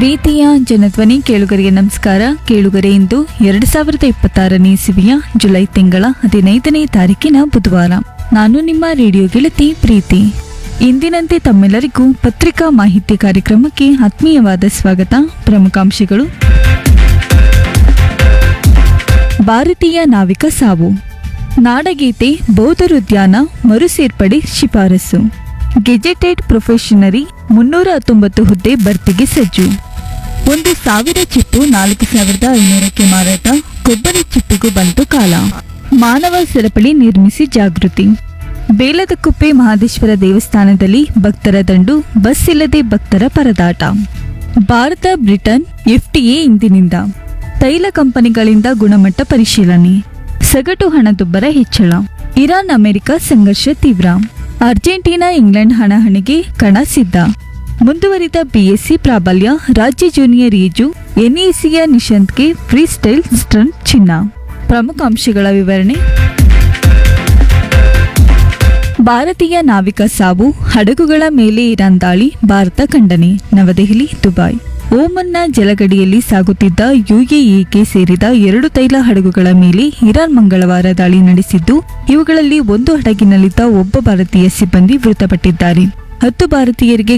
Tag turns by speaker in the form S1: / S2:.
S1: ಪ್ರೀತಿಯ ಜನಧ್ವನಿ ಕೇಳುಗರಿಗೆ ನಮಸ್ಕಾರ ಕೇಳುಗರೆ ಇಂದು ಎರಡು ಸಾವಿರದ ಇಪ್ಪತ್ತಾರನೇ ಇಸವಿಯ ಜುಲೈ ತಿಂಗಳ ಹದಿನೈದನೇ ತಾರೀಕಿನ ಬುಧವಾರ ನಾನು ನಿಮ್ಮ ರೇಡಿಯೋ ಗೆಳತಿ ಪ್ರೀತಿ ಇಂದಿನಂತೆ ತಮ್ಮೆಲ್ಲರಿಗೂ ಪತ್ರಿಕಾ ಮಾಹಿತಿ ಕಾರ್ಯಕ್ರಮಕ್ಕೆ ಆತ್ಮೀಯವಾದ ಸ್ವಾಗತ ಪ್ರಮುಖಾಂಶಗಳು ಭಾರತೀಯ ನಾವಿಕ ಸಾವು ನಾಡಗೀತೆ ಬೌದ್ಧರುದ್ಯಾನ ಮರುಸೇರ್ಪಡೆ ಶಿಫಾರಸು ಗೆಜೆಟೆಡ್ ಪ್ರೊಫೆಷನರಿ ಮುನ್ನೂರ ಹತ್ತೊಂಬತ್ತು ಹುದ್ದೆ ಭರ್ತಿಗೆ ಸಜ್ಜು ಒಂದು ಸಾವಿರ ಚಿಪ್ಪು ನಾಲ್ಕು ಸಾವಿರದ ಐನೂರಕ್ಕೆ ಮಾರಾಟ ಕೊಬ್ಬರಿ ಚಿಪ್ಪಿಗೂ ಬಂತು ಕಾಲ ಮಾನವ ಸರಪಳಿ ನಿರ್ಮಿಸಿ ಜಾಗೃತಿ ಬೇಲದಕುಪ್ಪೆ ಮಹದೇಶ್ವರ ದೇವಸ್ಥಾನದಲ್ಲಿ ಭಕ್ತರ ದಂಡು ಬಸ್ ಇಲ್ಲದೆ ಭಕ್ತರ ಪರದಾಟ ಭಾರತ ಬ್ರಿಟನ್ ಎಫ್ಟಿಎ ಇಂದಿನಿಂದ ತೈಲ ಕಂಪನಿಗಳಿಂದ ಗುಣಮಟ್ಟ ಪರಿಶೀಲನೆ ಸಗಟು ಹಣದುಬ್ಬರ ಹೆಚ್ಚಳ ಇರಾನ್ ಅಮೆರಿಕ ಸಂಘರ್ಷ ತೀವ್ರ ಅರ್ಜೆಂಟೀನಾ ಇಂಗ್ಲೆಂಡ್ ಹಣಾಹಣಿಗೆ ಕಣ ಸಿದ್ಧ ಮುಂದುವರಿದ ಬಿಎಸ್ಸಿ ಪ್ರಾಬಲ್ಯ ರಾಜ್ಯ ಜೂನಿಯರ್ ಈಜು ಎನ್ಇಸಿಯ ನಿಶಾಂತ್ಗೆ ಫ್ರೀ ಸ್ಟೈಲ್ ಸ್ಟಂಟ್ ಚಿನ್ನ ಪ್ರಮುಖ ಅಂಶಗಳ ವಿವರಣೆ ಭಾರತೀಯ ನಾವಿಕ ಸಾವು ಹಡಗುಗಳ ಮೇಲೆ ಇರಾನ್ ದಾಳಿ ಭಾರತ ಖಂಡನೆ ನವದೆಹಲಿ ದುಬೈ ಓಮನ್ನ ಜಲಗಡಿಯಲ್ಲಿ ಸಾಗುತ್ತಿದ್ದ ಯುಎಇಗೆ ಸೇರಿದ ಎರಡು ತೈಲ ಹಡಗುಗಳ ಮೇಲೆ ಇರಾನ್ ಮಂಗಳವಾರ ದಾಳಿ ನಡೆಸಿದ್ದು ಇವುಗಳಲ್ಲಿ ಒಂದು ಹಡಗಿನಲ್ಲಿದ್ದ ಒಬ್ಬ ಭಾರತೀಯ ಸಿಬ್ಬಂದಿ ಮೃತಪಟ್ಟಿದ್ದಾರೆ ಹತ್ತು ಭಾರತೀಯರಿಗೆ